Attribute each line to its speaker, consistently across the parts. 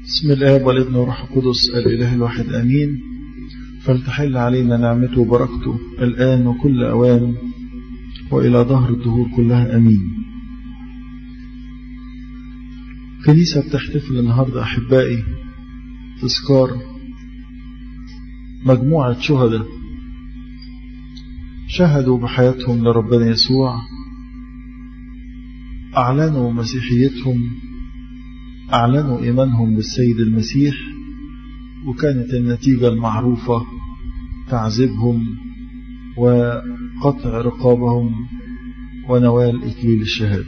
Speaker 1: بسم الله والابن والروح القدس الإله الواحد آمين فلتحل علينا نعمته وبركته الآن وكل أوان وإلى ظهر الدهور كلها أمين كنيسة بتحتفل النهاردة أحبائي تذكار مجموعة شهداء شهدوا بحياتهم لربنا يسوع أعلنوا مسيحيتهم أعلنوا إيمانهم بالسيد المسيح وكانت النتيجة المعروفة تعذيبهم وقطع رقابهم ونوال إكليل الشهادة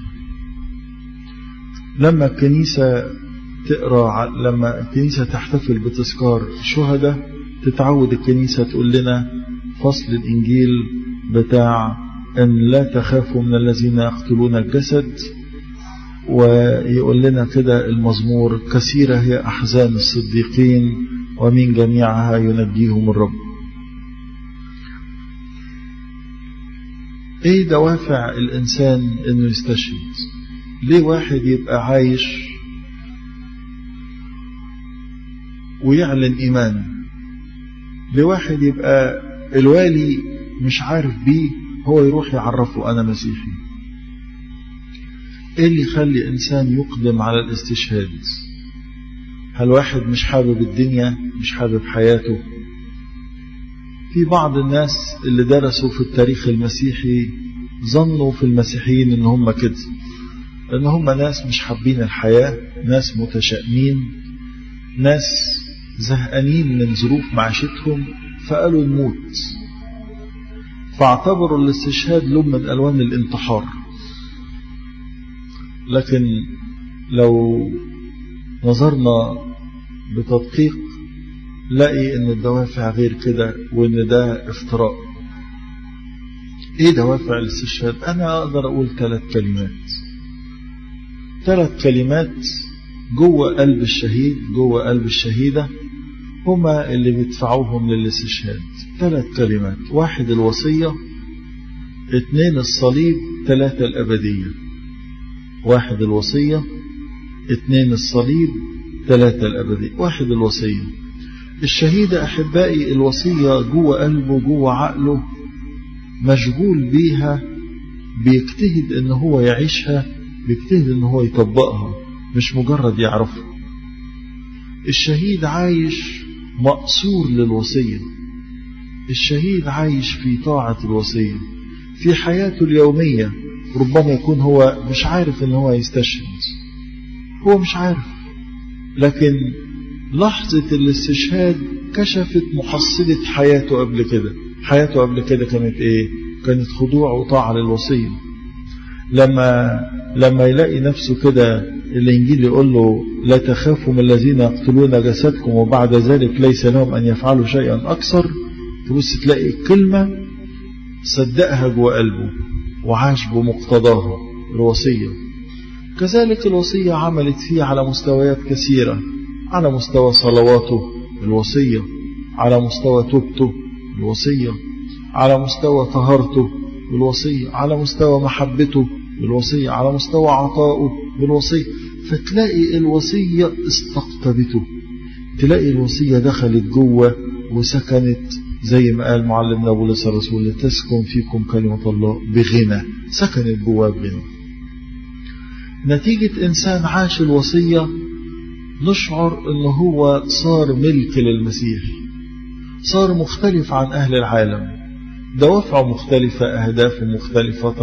Speaker 1: لما الكنيسة تقرأ لما الكنيسة تحتفل بتذكار شهداء تتعود الكنيسة تقول لنا فصل الإنجيل بتاع أن لا تخافوا من الذين يقتلون الجسد ويقول لنا كده المزمور كثيرة هي أحزان الصديقين ومن جميعها ينجيهم الرب ايه دوافع الانسان انه يستشهد ليه واحد يبقى عايش ويعلن ايمانه ليه واحد يبقى الوالي مش عارف بيه هو يروح يعرفه انا مسيحي ايه اللي يخلي انسان يقدم على الاستشهاد هل واحد مش حابب الدنيا مش حابب حياته في بعض الناس اللي درسوا في التاريخ المسيحي ظنوا في المسيحيين ان هم كده ان هم ناس مش حابين الحياة ناس متشائمين ناس زهقانين من ظروف معيشتهم فقالوا نموت فاعتبروا الاستشهاد لون من الوان الانتحار لكن لو نظرنا بتدقيق لاقي ان الدوافع غير كده وان ده افتراء ايه دوافع الاستشهاد انا اقدر اقول ثلاث كلمات ثلاث كلمات جوه قلب الشهيد جوه قلب الشهيدة هما اللي بيدفعوهم للاستشهاد ثلاث كلمات واحد الوصية اثنين الصليب ثلاثة الأبدية واحد الوصية اثنين الصليب ثلاثة الأبدية واحد الوصية الشهيد أحبائي الوصية جوه قلبه جوه عقله مشغول بيها بيجتهد ان هو يعيشها بيجتهد ان هو يطبقها مش مجرد يعرفها الشهيد عايش مقصور للوصية الشهيد عايش في طاعة الوصية في حياته اليومية ربما يكون هو مش عارف ان هو يستشهد هو مش عارف لكن لحظة الاستشهاد كشفت محصلة حياته قبل كده حياته قبل كده كانت ايه كانت خضوع وطاعة للوصية لما لما يلاقي نفسه كده الانجيل يقول له لا تخافوا من الذين يقتلون جسدكم وبعد ذلك ليس لهم ان يفعلوا شيئا اكثر تبص تلاقي الكلمة صدقها جوه قلبه وعاش بمقتضاها الوصية كذلك الوصية عملت فيه على مستويات كثيرة على مستوى صلواته الوصية على مستوى توبته الوصية على مستوى طهارته بالوصية على مستوى محبته بالوصية على مستوى عطائه بالوصية فتلاقي الوصية استقطبته تلاقي الوصية دخلت جوه وسكنت زي ما قال معلمنا بولس الرسول لتسكن فيكم كلمة الله بغنى سكنت جواه بغنى نتيجة إنسان عاش الوصية نشعر أنه هو صار ملك للمسيح صار مختلف عن أهل العالم دوافعه مختلفة أهدافه مختلفة